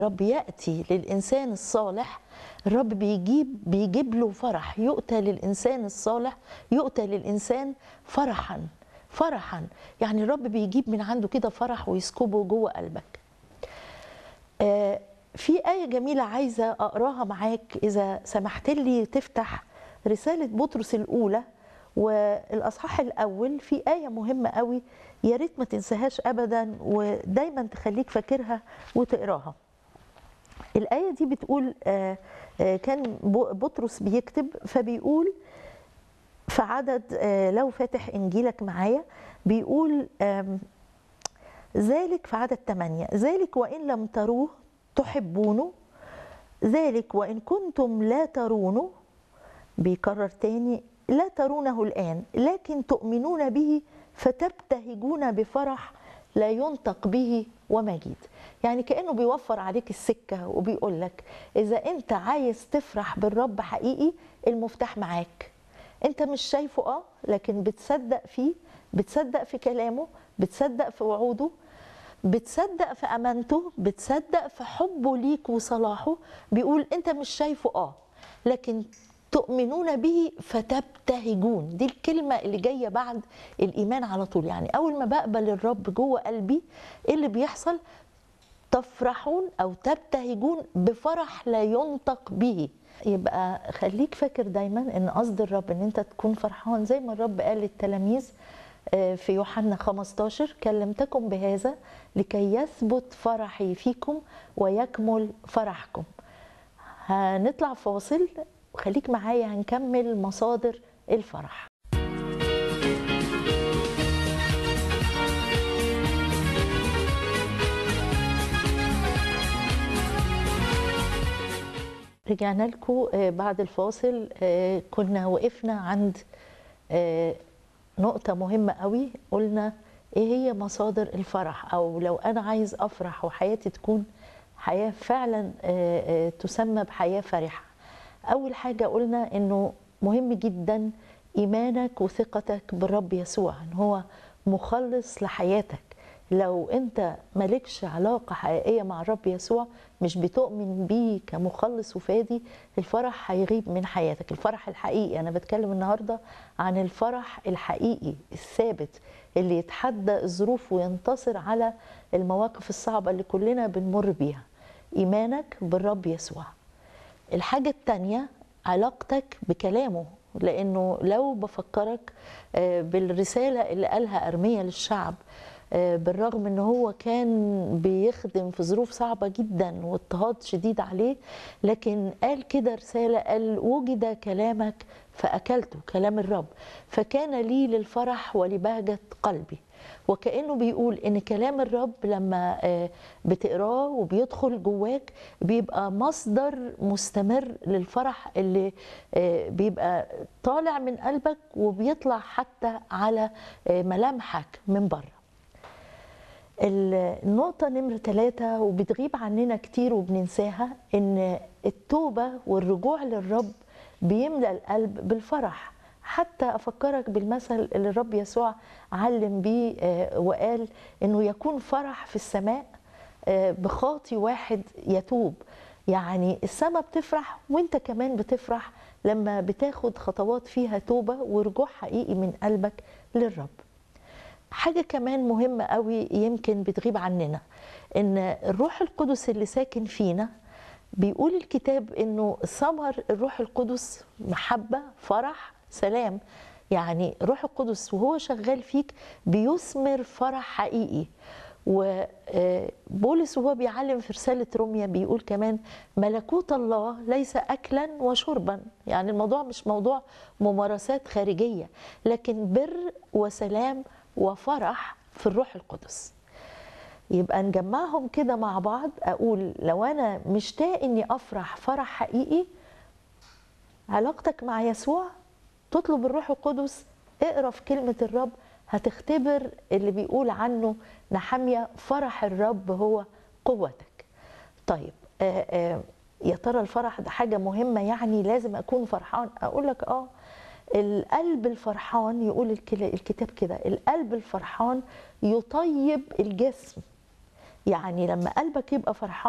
الرب يأتي للإنسان الصالح الرب بيجيب بيجيب له فرح يؤتى للإنسان الصالح يؤتى للإنسان فرحا فرحا يعني الرب بيجيب من عنده كده فرح ويسكبه جوه قلبك آه في آية جميلة عايزة أقراها معاك إذا سمحت لي تفتح رسالة بطرس الأولى والأصحاح الأول في آية مهمة قوي يا ريت ما تنساهاش أبدا ودايما تخليك فاكرها وتقراها الآية دي بتقول آه آه كان بطرس بيكتب فبيقول في عدد آه لو فاتح إنجيلك معايا بيقول ذلك في عدد 8 ذلك وإن لم تروه تحبونه ذلك وإن كنتم لا ترونه بيكرر تاني لا ترونه الآن لكن تؤمنون به فتبتهجون بفرح لا ينطق به ومجيد يعني كأنه بيوفر عليك السكة وبيقول لك إذا أنت عايز تفرح بالرب حقيقي المفتاح معاك أنت مش شايفه آه لكن بتصدق فيه بتصدق في كلامه بتصدق في وعوده بتصدق في امانته بتصدق في حبه ليك وصلاحه بيقول انت مش شايفه اه لكن تؤمنون به فتبتهجون دي الكلمة اللي جاية بعد الإيمان على طول يعني أول ما بقبل الرب جوه قلبي إيه اللي بيحصل تفرحون أو تبتهجون بفرح لا ينطق به يبقى خليك فاكر دايما ان قصد الرب ان انت تكون فرحان زي ما الرب قال للتلاميذ في يوحنا 15 كلمتكم بهذا لكي يثبت فرحي فيكم ويكمل فرحكم هنطلع فاصل وخليك معايا هنكمل مصادر الفرح رجعنا لكم بعد الفاصل كنا وقفنا عند نقطة مهمة قوي قلنا ايه هي مصادر الفرح او لو انا عايز افرح وحياتي تكون حياة فعلا تسمى بحياة فرحة اول حاجة قلنا انه مهم جدا ايمانك وثقتك بالرب يسوع ان هو مخلص لحياتك لو انت مالكش علاقة حقيقية مع الرب يسوع مش بتؤمن بيه كمخلص وفادي الفرح هيغيب من حياتك الفرح الحقيقي انا بتكلم النهاردة عن الفرح الحقيقي الثابت اللي يتحدى الظروف وينتصر على المواقف الصعبة اللي كلنا بنمر بيها ايمانك بالرب يسوع الحاجة التانية علاقتك بكلامه لانه لو بفكرك بالرسالة اللي قالها ارميا للشعب بالرغم ان هو كان بيخدم في ظروف صعبه جدا واضطهاد شديد عليه لكن قال كده رساله قال وجد كلامك فاكلته كلام الرب فكان لي للفرح ولبهجه قلبي وكانه بيقول ان كلام الرب لما بتقراه وبيدخل جواك بيبقى مصدر مستمر للفرح اللي بيبقى طالع من قلبك وبيطلع حتى على ملامحك من بره النقطة نمرة ثلاثة وبتغيب عننا كتير وبننساها إن التوبة والرجوع للرب بيملأ القلب بالفرح حتى أفكرك بالمثل اللي الرب يسوع علم بيه وقال إنه يكون فرح في السماء بخاطي واحد يتوب يعني السماء بتفرح وانت كمان بتفرح لما بتاخد خطوات فيها توبة ورجوع حقيقي من قلبك للرب حاجة كمان مهمة قوي يمكن بتغيب عننا ان الروح القدس اللي ساكن فينا بيقول الكتاب انه ثمر الروح القدس محبة فرح سلام يعني الروح القدس وهو شغال فيك بيثمر فرح حقيقي وبولس وهو بيعلم في رسالة روميا بيقول كمان ملكوت الله ليس أكلا وشربا يعني الموضوع مش موضوع ممارسات خارجية لكن بر وسلام وفرح في الروح القدس يبقى نجمعهم كده مع بعض اقول لو انا مشتاق اني افرح فرح حقيقي علاقتك مع يسوع تطلب الروح القدس اقرا في كلمه الرب هتختبر اللي بيقول عنه نحمية فرح الرب هو قوتك طيب آآ آآ يا ترى الفرح ده حاجه مهمه يعني لازم اكون فرحان اقول لك اه القلب الفرحان يقول الكتاب كده القلب الفرحان يطيب الجسم يعني لما قلبك يبقى فرحان